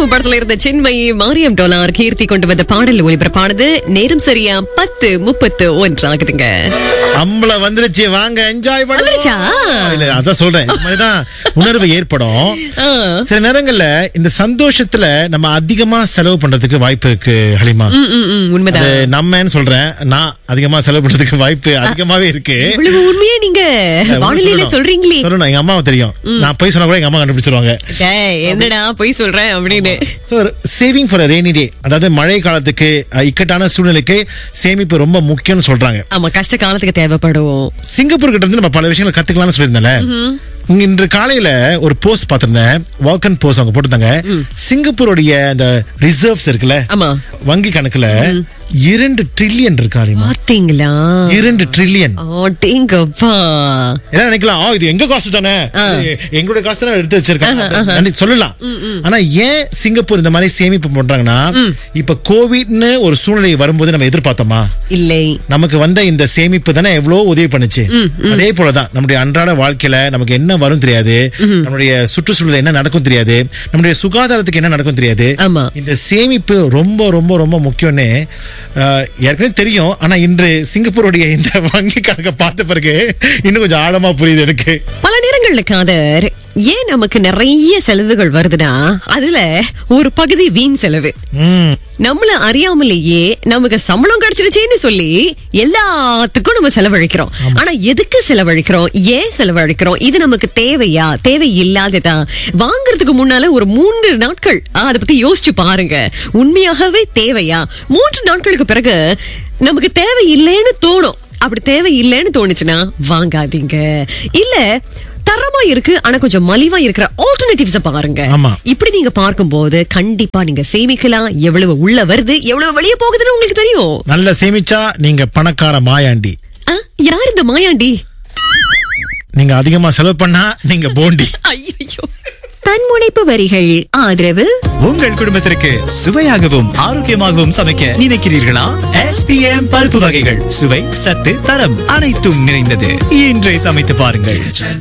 குடும்பம் படத்துல இருந்த சின்மயி மாரியம் டோலார் கீர்த்தி கொண்டு வந்த பாடல் ஒளிபரப்பானது நேரம் சரியா பத்து முப்பத்து ஒன்று ஆகுதுங்க அம்பள வந்துருச்சு வாங்க என்ஜாய் வந்துருச்சா? இல்ல அதான் சொல்றேன் இந்த மாதிரிதான் உணர்வு ஏற்படும் ஆ. சில நேரங்கள்ல இந்த சந்தோஷத்துல நம்ம அதிகமா செலவு பண்றதுக்கு வாய்ப்பு இருக்கு ஹலிமா ம், ம், ம், உண்மைதான் அது நம்மன்னு சொல்றேன் நான் அதிகமா செலவு பண்றதுக்கு வாய்ப்பு அதிகமாவே இருக்கு இவ்வளவு உண்மையே நீங்க வானிலையில சொல்லணும். சொல்றீங்களே சொல்லணும் எங்க அம்மாவை தெரியும் நான் போய் சொன்னா கூட எங்க அம்மா கண்டுபிடிச்சிருவாங்க டேய், என்னடா பொய் சொல்றேன் அப்படின்னு so saving for rainy day அதாவது மழை காலத்துக்கு அஹ், இக்கட்டான சூழ்நிலைக்கு சேமிப்பு ரொம்ப முக்கியம்னு சொல்றாங்க ஆமா கஷ்ட காலத்துக்கு தேவைப்படும் சிங்கப்பூர் கிட்ட இருந்து நம்ம பல விஷயங்களை கத்துக்கலாம்னு சொல்லியிருந்தேன்ல இங்க இன்று காலையில ஒரு போஸ்ட் பார்த்திருந்தேன் வால்கன் போஸ்ட் அவங்க போட்டிருந்தாங்க சிங்கப்பூருடைய அந்த ரிசர்வ்ஸ் இருக்குல்ல ஆமா வங்கி கணக்குல இரண்டு ட்ரில்லியன் இருக்கா தெரியுமா? பாத்தீங்களா இரண்டு ட்ரில்லியன் ஆட்டேங்கப்பா என்ன நினைக்கலாம் "ஆ, இது எங்க காசு தானே இது எங்களுடைய காசு தானே எடுத்து வச்சிருக்காங்க அப்படி சொல்லலாம் ஆனா ஏன் சிங்கப்பூர் இந்த மாதிரி சேமிப்பு பண்றாங்கன்னா இப்ப கோவிட்னு ஒரு சூழ்நிலை வரும்போது நம்ம எதிர்பார்த்தோமா இல்லை நமக்கு வந்த இந்த சேமிப்பு தானே எவ்வளவு உதவி பண்ணுச்சு அதே போலதான் நம்முடைய அன்றாட வாழ்க்கையில நமக்கு என்ன வரும் தெரியாது நம்முடைய சுற்றுச்சூழல் என்ன நடக்கும் தெரியாது நம்முடைய சுகாதாரத்துக்கு என்ன நடக்கும் தெரியாது ஆமா. இந்த சேமிப்பு ரொம்ப ரொம்ப ரொம்ப முக்கியம்னு அஹ், ஏற்கனவே தெரியும் ஆனா இன்று சிங்கப்பூருடைய இந்த வங்கி கணக்கை பார்த்த பிறகு இன்னும் கொஞ்சம் ஆழமா புரியுது எனக்கு பல நேரங்கள்ல காதர் ஏன் நமக்கு நிறைய செலவுகள் வருதுன்னா அதுல ஒரு பகுதி வீண் செலவு ம் நம்மள அறியாமலேயே நமக்கு சம்பளம் கிடைச்சிருச்சேன்னு சொல்லி எல்லாத்துக்கும் நம்ம செலவழிக்கிறோம் ஆனா எதுக்கு செலவழிக்கிறோம் ஏன் செலவழிக்கிறோம் இது நமக்கு தேவையா தேவை இல்லாததா வாங்குறதுக்கு முன்னால ஒரு மூன்று நாட்கள் ஆ, அதை பத்தி யோசிச்சு பாருங்க உண்மையாகவே தேவையா மூன்று நாட்களுக்கு பிறகு நமக்கு தேவை இல்லைன்னு தோணும் அப்படி தேவை இல்லைன்னு தோணுச்சுன்னா வாங்காதீங்க இல்ல தரமா இருக்கு ஆனா கொஞ்சம் மலிவா இருக்கிற ஆல்டர்னேட்டிவ்ஸ் பாருங்க ஆமா. இப்படி நீங்க பார்க்கும்போது கண்டிப்பா நீங்க சேமிக்கலாம் எவ்வளவு உள்ள வருது எவ்வளவு வெளியே போகுதுன்னு உங்களுக்கு தெரியும் நல்ல சேமிச்சா நீங்க பணக்கார மாயாண்டி ஆ, யார் இந்த மாயாண்டி நீங்க அதிகமா செலவு பண்ணா நீங்க போண்டி ஐயோ தன்முனைப்பு வரிகள் ஆதரவு உங்கள் குடும்பத்திற்கு சுவையாகவும் ஆரோக்கியமாகவும் சமைக்க நினைக்கிறீர்களா எஸ்பிஎம் பருப்பு வகைகள் சுவை சத்து தரம் அனைத்தும் நிறைந்தது இன்றை சமைத்து பாருங்கள்